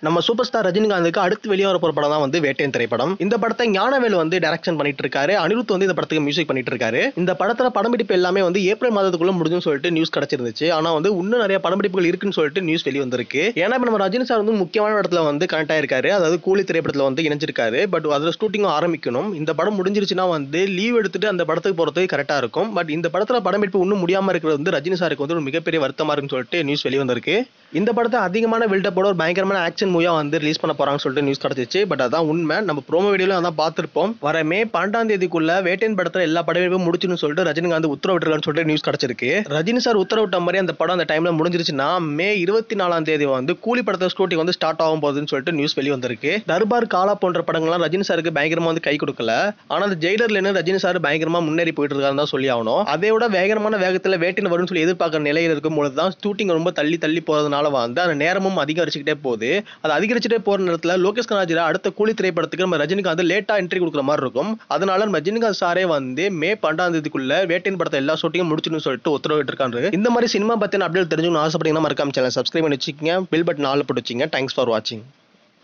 நம்ம super star ரஜினிகாந்துக்கு அடுத்து வெளியே வர போற படம் தான் வந்து வேட்டையன் திரைப்படம் இந்த படத்தை ஞானவேல் வந்து டைரக்ஷன் பண்ணிட்டு இருக்காரு அனிருத் வந்து இந்த படத்துக்கு மியூசிக் பண்ணிட்டு இருக்காரு இந்த படத்துல படம்பிடிப்பு எல்லாமே வந்து ஏப்ரல் மாதத்துக்குள்ள முடிஞ்சுன்னு சொல்லிட்டு நியூஸ் கிடைச்சிருந்துச்சு ஆனா வந்து இன்னும் நிறைய படம்பிடிப்புகள் இருக்குன்னு சொல்லிட்டு நியூஸ் வெளிய வந்திருக்கு ஏன்னா இப்ப நம்ம ரஜினி சார் வந்து முக்கியமான இடத்துல வந்து கனெக்ட் ஆயிருக்காரு அதாவது கூலி திரைப்படத்துல வந்து இணைஞ்சிருக்காரு பட் அதுல ஷூட்டிங் ஆரம்பிக்கணும் இந்த படம் முடிஞ்சிருச்சுன்னா வந்து லீவ் எடுத்துட்டு அந்த படத்துக்கு போறதுக்கு கரெக்டா இருக்கும் பட் இந்த படத்துல படம்பிடிப்பு இன்னும் முடியாம இருக்கிறது வந்து ரஜினி சாருக்கு வந்து ஒரு மிகப்பெரிய வருத்தமா இருக்குன்னு சொல்லிட்டு நியூஸ் வெளிய வந்திருக்கு இந்த படத்தை அதிகமான பில்டப்போட ஒரு பயங்கரமான ஆக்ஷன் மூவியா வந்து ரிலீஸ் பண்ண போறாங்கன்னு சொல்லிட்டு நியூஸ் கிடைச்சிச்சு பட் அதான் உண்மை நம்ம ப்ரோமோ வீடியோல அதான் பார்த்திருப்போம் வர மே பன்னெண்டாம் தேதிக்குள்ள வேட்டையன் படத்துல எல்லா படப்பிடிப்பும் முடிச்சுன்னு சொல்லிட்டு ரஜினிகாந்த் உத்தரவிட்டிருக்கான்னு சொல்லிட்டு நியூஸ் கிடைச்சிருக்கு ரஜினி சார் உத்தரவிட்ட மாதிரி அந்த படம் அந்த டைம்ல முடிஞ்சிருச்சுன்னா மே இருபத்தி நாலாம் தேதி வந்து கூலி படத்தை ஷூட்டிங் வந்து ஸ்டார்ட் ஆகும் போகுதுன்னு சொல்லிட்டு நியூஸ் வெளிய வந்திருக்கு தர்பார் காலா போன்ற படங்கள்லாம் ரஜினி சாருக்கு பயங்கரமா வந்து கை கொடுக்கல ஆனா அந்த ஜெயிலர்ல ரஜினி சார் பயங்கரமா முன்னேறி போயிட்டு இருக்காருன்னு தான் சொல்லி ஆகணும் அதை விட வேகமான வேகத்துல வேட்டின் வரும்னு சொல்லி எதிர்பார்க்குற நிலையில் இருக்கும் பொழுது தான் ஷூட்டிங் ரொம்ப தள்ளி தள்ளி போறதுனால வந்து அந்த நேரமும் அதிகரிச்சுக்கிட்டே போகுது அது அதிகரிச்சுட்டே போற நேரத்துல லோகேஷ் கனாஜிரா அடுத்த கூலி திரைப்படத்துக்கு நம்ம ரஜினிகாந்த் லேட்டா என்ட்ரி கொடுக்குற மாதிரி இருக்கும் அதனால நம்ம ரஜினிகாந்த் சாரே வந்து மே பன்னெண்டாம் தேதிக்குள்ள வேட்டையின் படத்தை எல்லா ஷூட்டிங்கும் முடிச்சுன்னு சொல்லிட்டு உத்தரவிட்டு இருக்காரு இந்த மாதிரி சினிமா பத்தின அப்டேட் தெரிஞ்சுக்கணும் ஆசைப்பட்டீங்கன்னா மறக்காம சேனல் சப்ஸ்கிரைப் பண்ணி வச்சுக்கோங்க பில் பட்டன் ஆள் போட்டு வச்சுங்க தேங்க்ஸ் ஃபார் வாட்சிங்